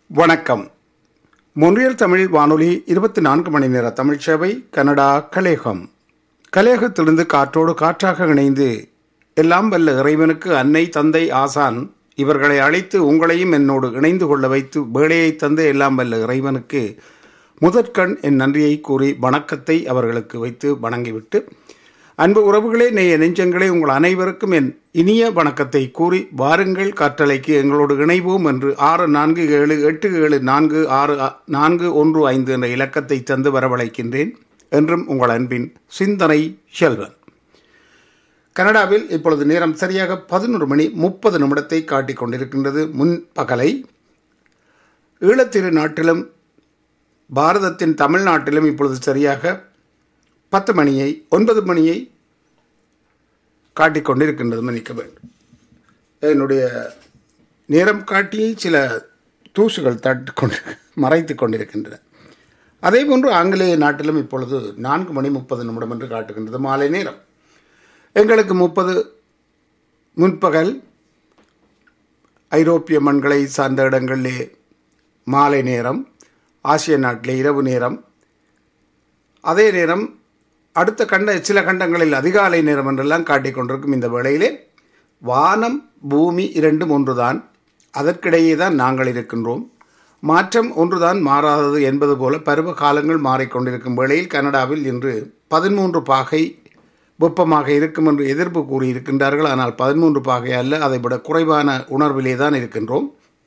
வணக்கம் மொன்றியல் தமிழ் வானொலி இருபத்தி நான்கு மணி நேர தமிழ் சேவை கனடா கலேகம் கலேகத்திலிருந்து காற்றோடு காற்றாக இணைந்து எல்லாம் வல்ல இறைவனுக்கு அன்னை தந்தை ஆசான் இவர்களை அழைத்து உங்களையும் என்னோடு இணைந்து கொள்ள வைத்து வேலையை தந்து எல்லாம் வல்ல இறைவனுக்கு முதற்கண் என் நன்றியை கூறி வணக்கத்தை அவர்களுக்கு வைத்து வணங்கிவிட்டு அன்பு உறவுகளே நேய நெஞ்சங்களே உங்கள் அனைவருக்கும் என் இனிய வணக்கத்தை கூறி வாருங்கள் காற்றலைக்கு எங்களோடு இணைவோம் என்று ஆறு நான்கு ஏழு எட்டு ஏழு நான்கு ஆறு அ- நான்கு ஒன்று ஐந்து என்ற இலக்கத்தை தந்து வரவழைக்கின்றேன் என்றும் உங்கள் அன்பின் சிந்தனை செல்வன் கனடாவில் இப்பொழுது நேரம் சரியாக பதினொரு மணி முப்பது நிமிடத்தை காட்டிக் கொண்டிருக்கின்றது முன் பகலை ஈழத்திரு நாட்டிலும் பாரதத்தின் தமிழ்நாட்டிலும் இப்பொழுது சரியாக பத்து மணியை ஒன்பது மணியை காட்டிக் கொண்டிருக்கின்றது மன்னிக்க வேண்டும் என்னுடைய நேரம் காட்டியை சில தூசுகள் தட்டு கொண்டு மறைத்து கொண்டிருக்கின்றன அதே போன்று ஆங்கிலேய நாட்டிலும் இப்பொழுது நான்கு மணி முப்பது நிமிடம் என்று காட்டுகின்றது மாலை நேரம் எங்களுக்கு முப்பது முன்பகல் ஐரோப்பிய மண்களை சார்ந்த இடங்களிலே மாலை நேரம் ஆசிய நாட்டிலே இரவு நேரம் அதே நேரம் அடுத்த கண்ட சில கண்டங்களில் அதிகாலை நேரம் என்றெல்லாம் காட்டிக் கொண்டிருக்கும் இந்த வேளையிலே வானம் பூமி இரண்டும் ஒன்றுதான் அதற்கிடையே தான் நாங்கள் இருக்கின்றோம் மாற்றம் ஒன்றுதான் மாறாதது என்பது போல பருவ காலங்கள் மாறிக்கொண்டிருக்கும் வேளையில் கனடாவில் இன்று பதிமூன்று பாகை வெப்பமாக இருக்கும் என்று எதிர்ப்பு கூறியிருக்கின்றார்கள் ஆனால் பதிமூன்று பாகை அல்ல அதைவிட குறைவான உணர்விலே தான் இருக்கின்றோம்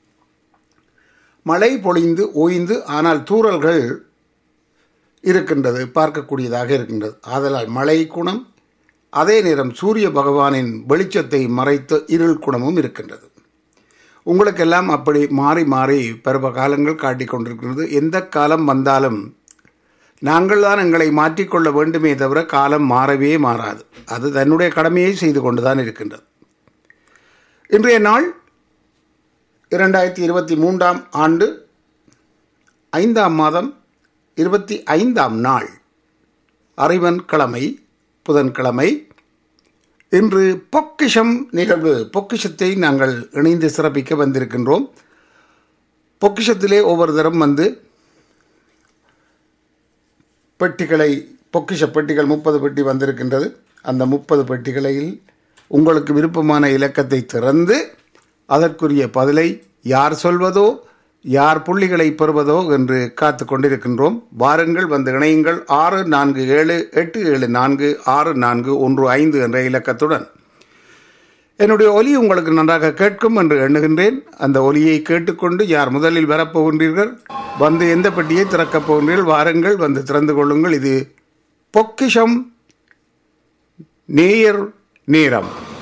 மழை பொழிந்து ஓய்ந்து ஆனால் தூறல்கள் இருக்கின்றது பார்க்கக்கூடியதாக இருக்கின்றது ஆதலால் மழை குணம் அதே நேரம் சூரிய பகவானின் வெளிச்சத்தை மறைத்த இருள் குணமும் இருக்கின்றது உங்களுக்கெல்லாம் அப்படி மாறி மாறி பருவ காலங்கள் காட்டிக் கொண்டிருக்கிறது எந்த காலம் வந்தாலும் நாங்கள் தான் எங்களை மாற்றிக்கொள்ள வேண்டுமே தவிர காலம் மாறவே மாறாது அது தன்னுடைய கடமையை செய்து கொண்டுதான் இருக்கின்றது இன்றைய நாள் இரண்டாயிரத்தி இருபத்தி மூன்றாம் ஆண்டு ஐந்தாம் மாதம் இருபத்தி ஐந்தாம் நாள் அறிவன் கிழமை புதன்கிழமை இன்று பொக்கிஷம் நிகழ்வு பொக்கிஷத்தை நாங்கள் இணைந்து சிறப்பிக்க வந்திருக்கின்றோம் பொக்கிஷத்திலே ஒவ்வொரு தரம் வந்து பெட்டிகளை பொக்கிஷ பெட்டிகள் முப்பது பெட்டி வந்திருக்கின்றது அந்த முப்பது பெட்டிகளில் உங்களுக்கு விருப்பமான இலக்கத்தை திறந்து அதற்குரிய பதிலை யார் சொல்வதோ யார் புள்ளிகளை பெறுவதோ என்று காத்து கொண்டிருக்கின்றோம் வாருங்கள் வந்து இணையுங்கள் ஆறு நான்கு ஏழு எட்டு ஏழு நான்கு ஆறு நான்கு ஒன்று ஐந்து என்ற இலக்கத்துடன் என்னுடைய ஒலி உங்களுக்கு நன்றாக கேட்கும் என்று எண்ணுகின்றேன் அந்த ஒலியை கேட்டுக்கொண்டு யார் முதலில் வரப்போகின்றீர்கள் வந்து எந்த பெட்டியை திறக்கப் போகின்றீர்கள் வாருங்கள் வந்து திறந்து கொள்ளுங்கள் இது பொக்கிஷம் நேயர் நேரம்